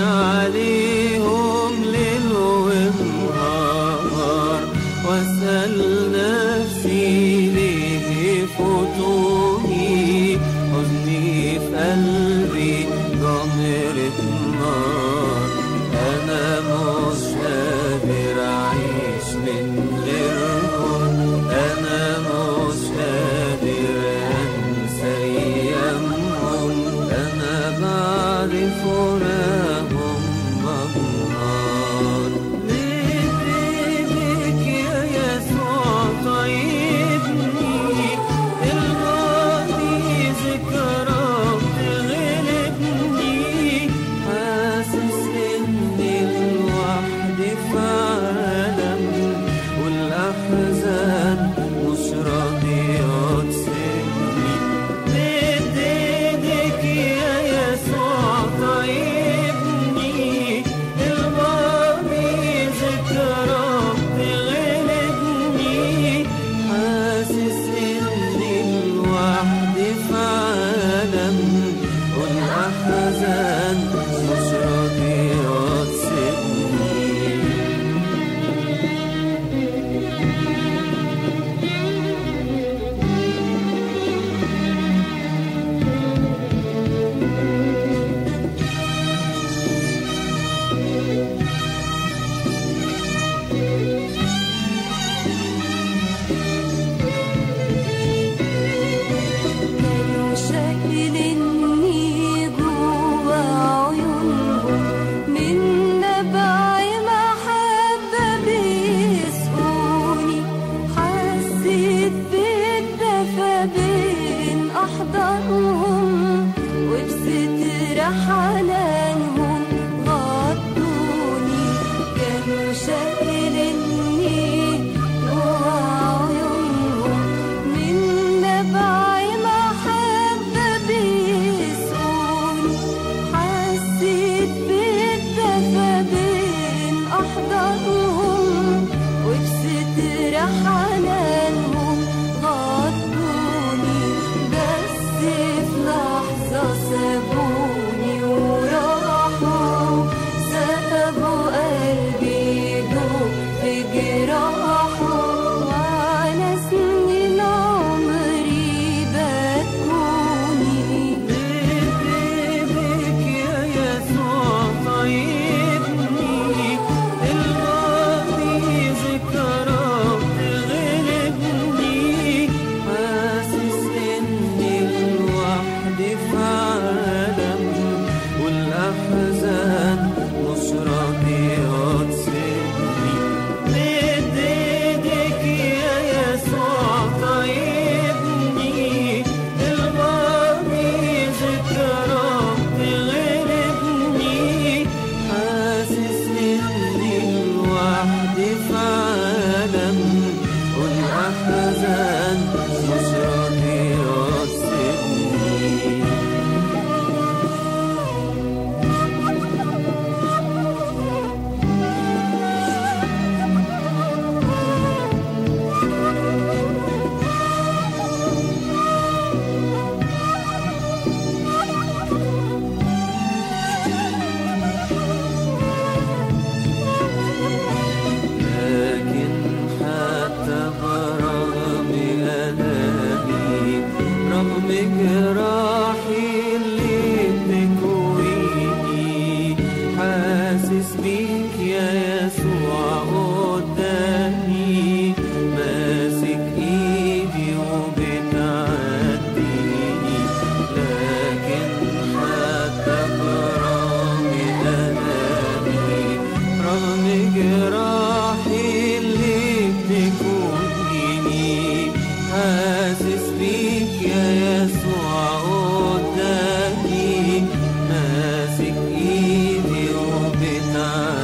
عليهم ليل ونهار واسأل نفسي ليه فتوني حزني في قلبي ضميرة نار أنا مش قادر أعيش من غيرهم أنا مش قادر أنسى أيامهم أنا بعد فراقهم بنهار ليه بإيدك يا يسوع طيبني الماضي ذكرى بتغلبني حاسس إني لوحدي في عالم والأحزان مش راضية تسيبني مد إيدك يا يسوع طيبني الماضي ذكرى بتغلبني حاسس إني لوحدي في عالم والأحزان مش راضية تسيبني كانوا شايليني جوا عيونهم من نبع محبة بيسقوني حسيت بالدفى بين أحضانهم وبستر حنانهم غطوني كانوا شايليني جوا عيونهم من نبع محبة بيسقوني حسيت بالدفى بين أحضانهم وبستر حنانهم غطوني بس في لحظة سابوني وراحوا سابوا قلبي يدوب في جراحه وعلى سنين عمري بكوني بإيدك يا يسوع طيبني الماضي ذكرى بتغلبني حاسس إني لوحدي في عالم والأحزان مش راضية تسيبني مد إيدك يا يسوع طيبني الماضي ذكرى بتغلبني حاسس إني لوحدي في عالم والأحزان مش راضية تسيبني لكن حتى برغم ألامي رغم جراحي اللي بتكويني حاسس بيك يا يسوع قدامي ماسك ايدي وبتعديني لكن حتى برغم ألامي رغم جراحي اللي بتكونيني حاسس بيك يا يسوع قدامي ماسك ايدي وبتعديني